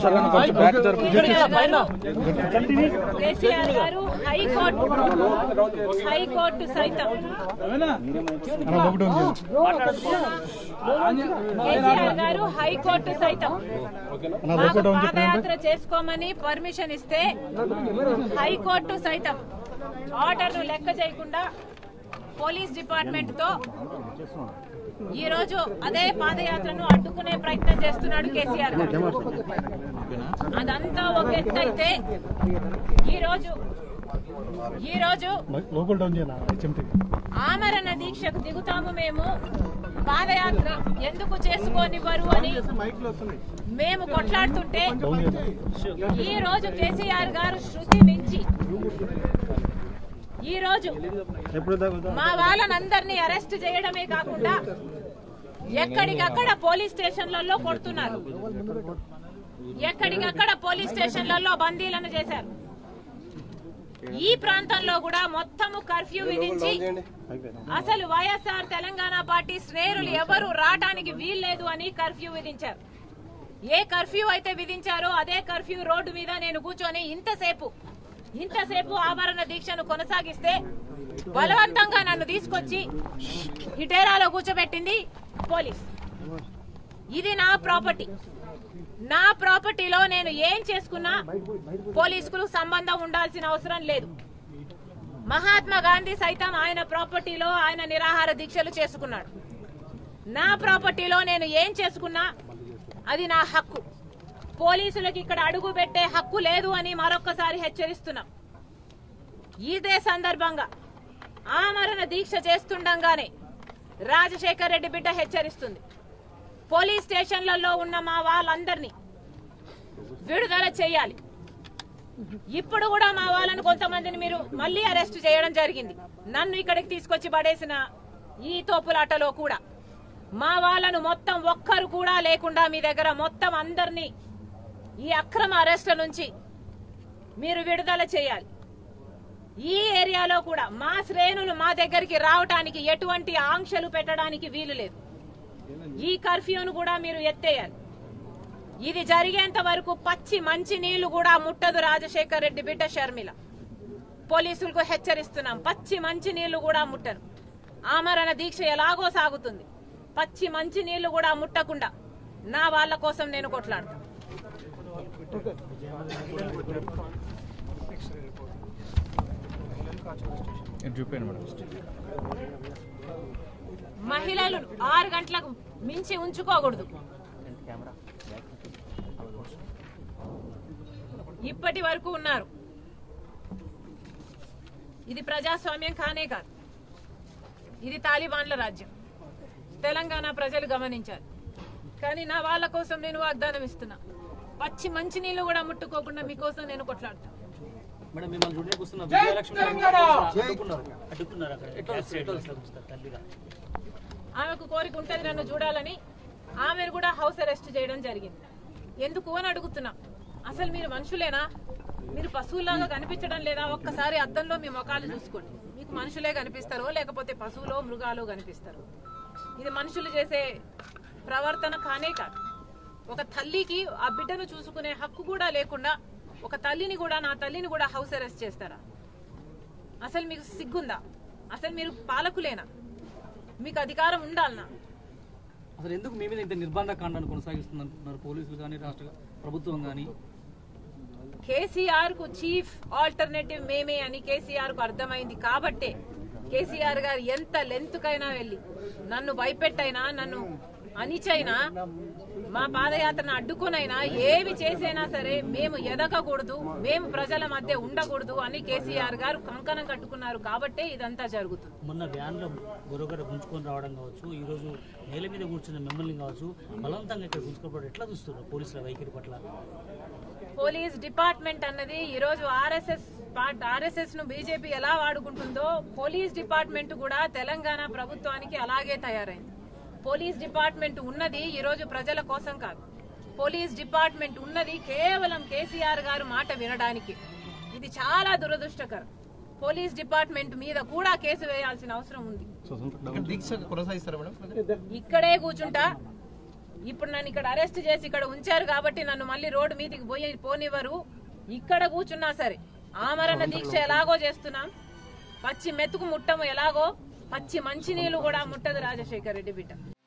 కేసీఆర్ గారు high court high court సైతం కేసీఆర్ గారు హైకోర్టు సైతం మాకు పాదయాత్ర చేసుకోమని పర్మిషన్ ఇస్తే హైకోర్టు సైతం ఆర్డర్ ను లెక్క చేయకుండా పోలీస్ డిపార్ట్మెంట్ తో ఈ రోజు అదే పాదయాత్రను అడ్డుకునే ప్రయత్నం చేస్తున్నాడు కేసీఆర్ గారు అదంతా ఒక ఎత్తు అయితే ఈ రోజు ఈ రోజు లోకల్ డౌన్ చేయాలి హెచ్ఎంటీ ఆమరణ దీక్షకు దిగుతాము మేము పాదయాత్ర ఎందుకు చేసుకోనివ్వరు అని మేము కొట్లాడుతుంటే ఈ రోజు కేసీఆర్ గారు శృతి మించి ఈ రోజు ఎప్పుడు దాకా మా వాళ్ళనందరినీ అరెస్ట్ చేయడమే కాకుండా ఎక్కడికక్కడ పోలీస్ స్టేషన్లలో కొడుతున్నారు ఎక్కడికక్కడ పోలీస్ స్టేషన్లలో బందీలను చేశారు ఈ ప్రాంతంలో కూడా మొత్తము కర్ఫ్యూ విధించి అసలు వైఎస్ఆర్ తెలంగాణ పార్టీ శ్రేణులు ఎవరు రావడానికి వీల్లేదు అని కర్ఫ్యూ విధించారు ఏ కర్ఫ్యూ అయితే విధించారో అదే కర్ఫ్యూ రోడ్డు మీద నేను కూర్చొని ఇంతసేపు ఇంతసేపు ఆమరణ దీక్షను కొనసాగిస్తే బలవంతంగా నన్ను తీసుకొచ్చి హిటేరాలో కూర్చోబెట్టింది పోలీస్ ఇది నా ప్రాపర్టీ నా ప్రాపర్టీలో నేను ఏం చేసుకున్నా పోలీసుకు సంబంధం ఉండాల్సిన అవసరం లేదు మహాత్మా గాంధీ సైతం ఆయన ప్రాపర్టీలో ఆయన నిరాహార దీక్షలు చేసుకున్నాడు నా ప్రాపర్టీలో నేను ఏం చేసుకున్నా అది నా హక్కు పోలీసులకు ఇక్కడ అడుగు పెట్టే హక్కు లేదు అని మరొక్కసారి హెచ్చరిస్తున్నాం ఇదే సందర్భంగా ఆమరణ దీక్ష చేస్తుండగానే రాజశేఖర్ రెడ్డి బిడ్డ హెచ్చరిస్తుంది పోలీస్ స్టేషన్లలో ఉన్న మా వాళ్ళందరినీ విడుదల చేయాలి ఇప్పుడు కూడా మా వాళ్ళను కొంతమందిని మీరు మళ్ళీ అరెస్ట్ చేయడం జరిగింది నన్ను ఇక్కడికి తీసుకొచ్చి పడేసిన ఈ తోపులాటలో కూడా మా వాళ్ళను మొత్తం ఒక్కరు కూడా లేకుండా మీ దగ్గర మొత్తం అందరినీ ఈ అక్రమ అరెస్ట్ల నుంచి మీరు విడుదల చేయాలి ఈ ఏరియాలో కూడా మా శ్రేణులు మా దగ్గరికి రావటానికి ఎటువంటి ఆంక్షలు పెట్టడానికి వీలు లేదు ఈ కర్ఫ్యూను కూడా మీరు ఎత్తేయాలి ఇది జరిగేంత వరకు పచ్చి మంచి నీళ్లు కూడా ముట్టదు రాజశేఖర్ రెడ్డి బిడ్డ షర్మిల పోలీసులకు హెచ్చరిస్తున్నాం పచ్చి మంచి నీళ్లు కూడా ముట్టను ఆమరణ దీక్ష ఎలాగో సాగుతుంది పచ్చి మంచి నీళ్లు కూడా ముట్టకుండా నా వాళ్ళ కోసం నేను కొట్లాడతాను చూపాను మేడం మహిళలు ఆరు గంటలకు మించి ఉంచుకోకూడదు ఇప్పటి వరకు ఉన్నారు ఇది ప్రజాస్వామ్యం కానే కాదు ఇది తాలిబాన్ల రాజ్యం తెలంగాణ ప్రజలు గమనించారు కానీ నా వాళ్ళ కోసం నేను వాగ్దానం ఇస్తున్నా పచ్చి మంచి నీళ్లు కూడా ముట్టుకోకుండా మీకోసం నేను కొట్లాడతాను మేడం మిమ్మల్ని చూడడానికి వస్తున్న విజయలక్ష్మి గారిని అడ్డుకున్నారు అడ్డుకున్నారు అక్కడ ఎట్లా వస్తారు ఎట్లా వస్తారు వస్తారు తల్లిగా ఆమెకు కోరిక ఉంటది నన్ను చూడాలని ఆమెను కూడా హౌస్ అరెస్ట్ చేయడం జరిగింది ఎందుకు అని అడుగుతున్నాం అసలు మీరు మనుషులేనా మీరు పశువులాగా కనిపించడం లేదా ఒక్కసారి అద్దంలో మీ ముఖాలు చూసుకోండి మీకు మనుషులే కనిపిస్తారో లేకపోతే పశువులో మృగాలు కనిపిస్తారు ఇది మనుషులు చేసే ప్రవర్తన కానే కాదు ఒక తల్లికి ఆ బిడ్డను చూసుకునే హక్కు కూడా లేకుండా ఒక తల్లిని కూడా నా తల్లిని కూడా హౌస్ అరెస్ట్ చేస్తారా అసలు మీకు సిగ్గుందా అసలు మీరు పాలకులేనా మీకు అధికారం ఉండాలనా అసలు ఎందుకు మీ మీద ఇంత నిర్బంధ కాండాన్ని కొనసాగిస్తున్నారు పోలీసులు కానీ రాష్ట్ర ప్రభుత్వం కానీ కేసీఆర్ కు చీఫ్ ఆల్టర్నేటివ్ మేమే అని కేసీఆర్ కు అర్థమైంది కాబట్టే కేసీఆర్ గారు ఎంత లెంత్ కైనా వెళ్ళి నన్ను భయపెట్టైనా నన్ను అనిచైనా మా పాదయాత్రను అడ్డుకునైనా ఏమి చేసైనా సరే మేము ఎదగకూడదు మేము ప్రజల మధ్య ఉండకూడదు అని కేసీఆర్ గారు కంకణం కట్టుకున్నారు కాబట్టే ఇదంతా జరుగుతుంది మొన్న వ్యాన్లో గొరగర గుంజుకొని రావడం కావచ్చు ఈ రోజు నేల మీద కూర్చున్న మిమ్మల్ని కావచ్చు బలవంతంగా ఇక్కడ గుంజుకోవడం ఎట్లా చూస్తున్నారు పోలీసుల వైఖరి పట్ల పోలీస్ డిపార్ట్మెంట్ అన్నది ఈ రోజు ఆర్ఎస్ఎస్ ఆర్ఎస్ఎస్ ను బీజేపీ ఎలా వాడుకుంటుందో పోలీస్ డిపార్ట్మెంట్ కూడా తెలంగాణ ప్రభుత్వానికి అలాగే తయారైంది పోలీస్ డిపార్ట్మెంట్ ఉన్నది ఈ రోజు ప్రజల కోసం కాదు పోలీస్ డిపార్ట్మెంట్ ఉన్నది కేవలం కేసీఆర్ గారు మాట వినడానికి ఇది చాలా దురదృష్టకరం పోలీస్ డిపార్ట్మెంట్ మీద కూడా కేసు వేయాల్సిన అవసరం ఉంది దీక్ష కొనసాగిస్తారా మేడం ఇక్కడే కూర్చుంటా ఇప్పుడు నన్ను ఇక్కడ అరెస్ట్ చేసి ఇక్కడ ఉంచారు కాబట్టి నన్ను మళ్ళీ రోడ్డు మీదకి పోయి పోనివ్వరు ఇక్కడ కూర్చున్నా సరే ఆమరణ దీక్ష ఎలాగో చేస్తున్నాం పచ్చి మెతుకు ముట్టము ఎలాగో పచ్చి మంచినీళ్ళు కూడా ముట్టదు రాజశేఖర్ రెడ్డి బిడ్డ